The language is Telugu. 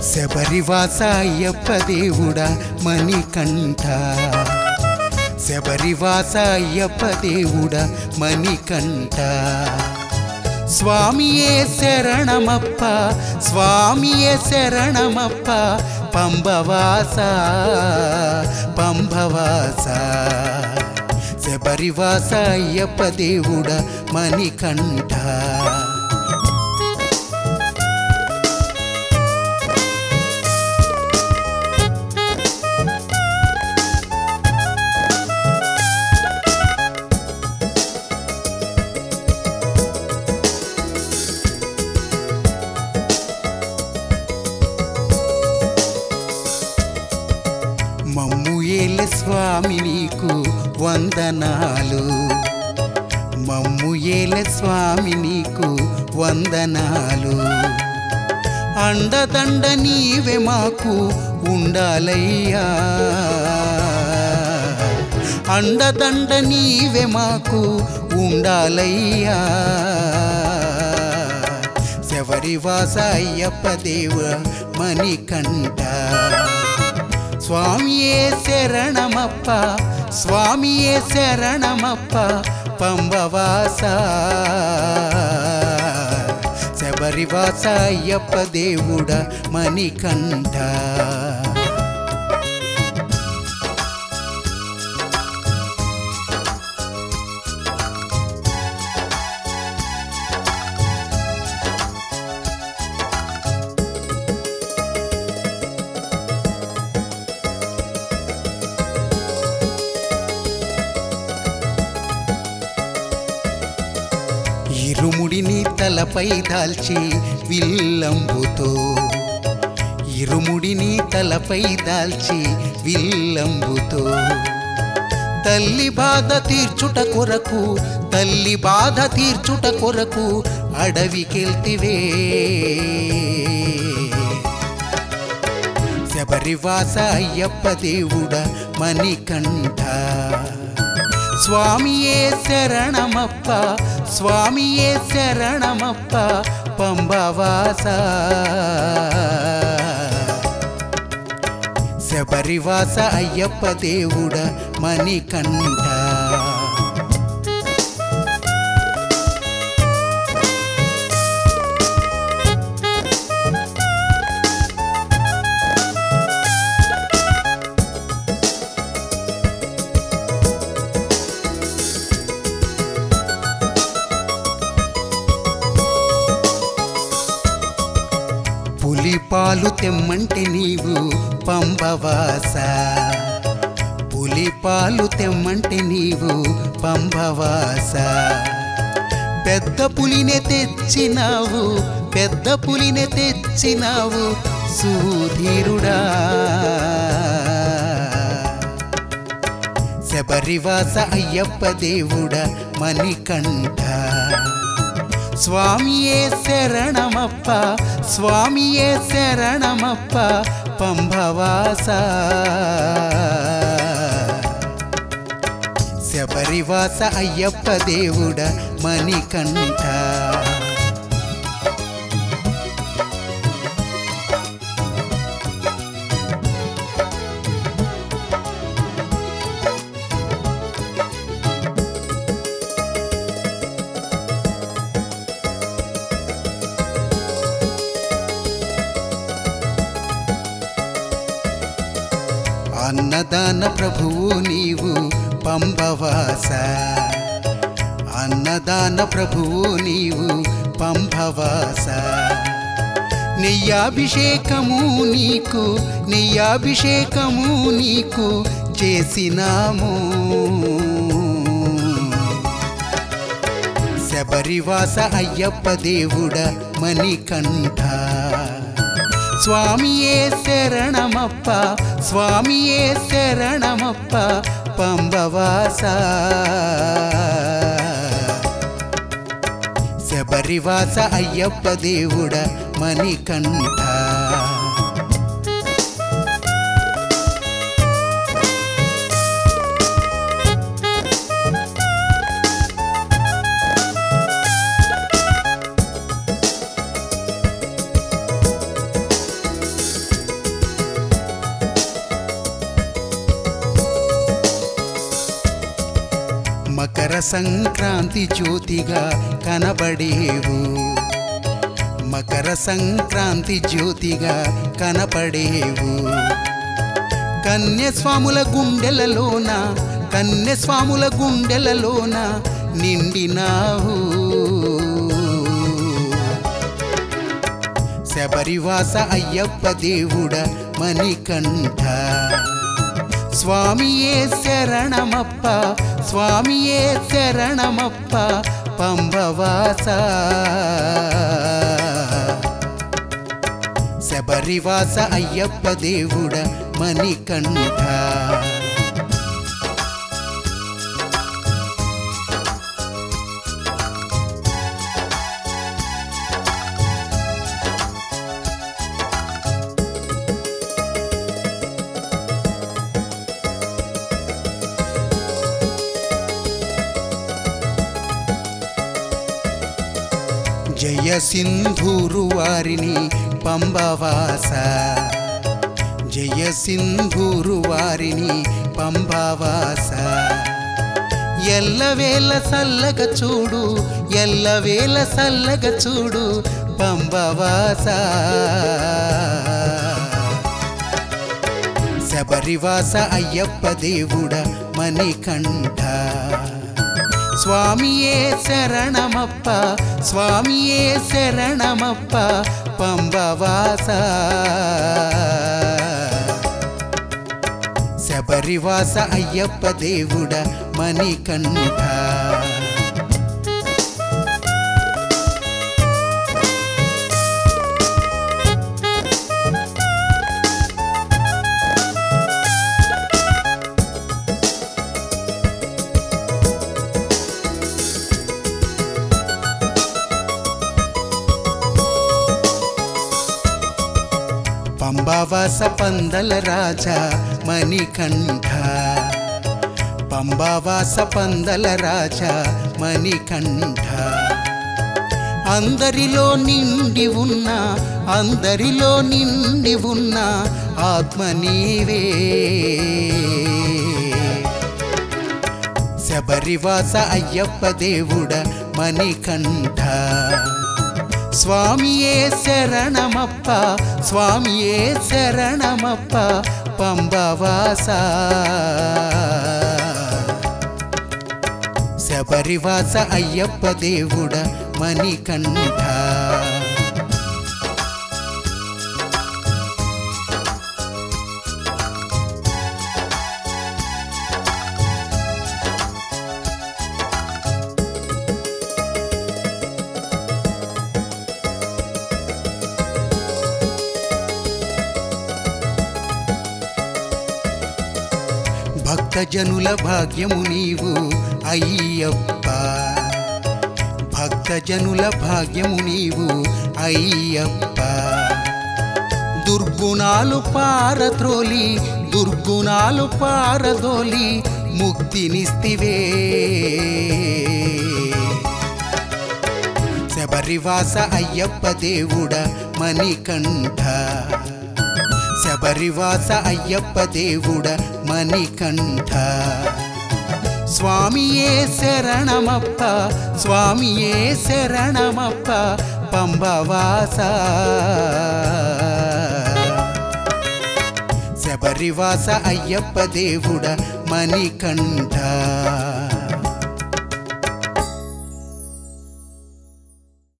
శబరివాస అయ్యప్ప దేవుడా మణికంఠ శబరివాస అయ్యప్ప దేవుడా మణికంఠ స్వామియే శరణమప్ప స్వామియే శరణమప్ప పంబవాస పంబవాస శబరివాస అయ్యప్ప దేవుడా మణికంఠ మమ్ము ఏల స్వామి నీకు వందనాలు మమ్ము ఏల స్వామి నీకు వందనాలు అండదండ నీవే మాకు ఉండాలయ్యా అండదండ నీవే మాకు ఉండాలయ్యా శబరివాస అయ్యప్ప దేవ మణికంఠ స్వామియే శరణమప్ప స్వామియే శరణమప్ప పంబవాస శబరివాస అయ్యప్ప దేవుడ మణికంఠ ఇరుముడిని తలపై దాల్చి విల్లంబుతో ఇరుముడిని తలపై దాల్చి విల్లంబుతో తల్లి బాధ తీర్చుట కొరకు తల్లి బాధ తీర్చుట కొరకు అడవికెళ్తివే శబరివాస అయ్యప్ప దేవుడ మణికంఠ స్వామియే శరణమప్ప స్వామియే శరణమప్ప పంబవాస శబరివాస అయ్యప్ప దేవుడ మణికంఠ పులిపాలు తెమ్మంటే నీవు పంబవాస పులిపాలు తెమ్మంటే నీవు పంబవాస పెద్ద పులినే తెచ్చినావు పెద్ద పులినే తెచ్చినావు సుధీరుడా శబరివాస అయ్యప్ప దేవుడ మణికంఠ స్వామియే శరణమప్ప స్వామియే శరణమప్ప పంభవాస శబరివాస అయ్యప్ప దేవుడ మణికంఠ అన్నదాన ప్రభువు నీవు పంబవాస అన్నదాన ప్రభువు నీవు పంబవాస నెయ్యాభిషేకము నీకు నెయ్యాభిషేకము నీకు చేసినాము శబరివాస అయ్యప్ప దేవుడ మణికంఠ స్వామియే శరణమప్ప స్వామియే శరణమప్ప పంబవాస శబరివాస అయ్యప్ప దేవుడ మణికంఠ సంక్రాంతి జ్యోతిగా కనబడేవు మకర సంక్రాంతి జ్యోతిగా కనపడేవు కన్యస్వాముల గుండెలలోన కన్యస్వాముల గుండెలలోన నిండినావు శబరివాస అయ్యప్ప దేవుడ మణికంఠ స్వామియే శరణమప్ప స్వామియే శరణమప్ప పంబవాస శబరివాస అయ్యప్ప దేవుడ మణికంఠ జయ సింధూరు వారిని పంబవాస జయ సింధూరు వారిని పంబవాస ఎల్లవేళ సల్లగ చూడు ఎల్లవేళ సల్లగ చూడు పంబవాస శబరివాస అయ్యప్ప దేవుడ మణికంఠ స్వామియే శరణమప్ప స్వామియే శరణమప్ప పంబవాస శబరివాస అయ్యప్ప దేవుడ మణికంఠ పంబావాస పందల రాజా మణికంఠ పంబావాస పందల రాజా మణికంఠ అందరిలో నిండి ఉన్న అందరిలో నిండి ఉన్న ఆత్మ నీవే శబరివాస అయ్యప్ప దేవుడ మణికంఠ స్వామియే శరణమప్ప స్వామియే శరణమప్ప పంబవాస శబరివాస అయ్యప్ప దేవుడ మణికంఠ భక్తజనుల భాగ్యము నీవు అయ్యప్ప భక్తజనుల భాగ్యము నీవు అయ్యప్ప దుర్గుణాలు పారత్రోలి దుర్గుణాలు పారదోలి ముక్తినిస్తివే శబరివాస అయ్యప్ప దేవుడ మణికంఠ శబరివాస అయ్యప్ప దేవుడ మణికంఠ స్వామియే శరణమప్ప స్వామియే శరణమప్ప పంబవాస శబరివాస అయ్యప్ప దేవుడ మణికంఠ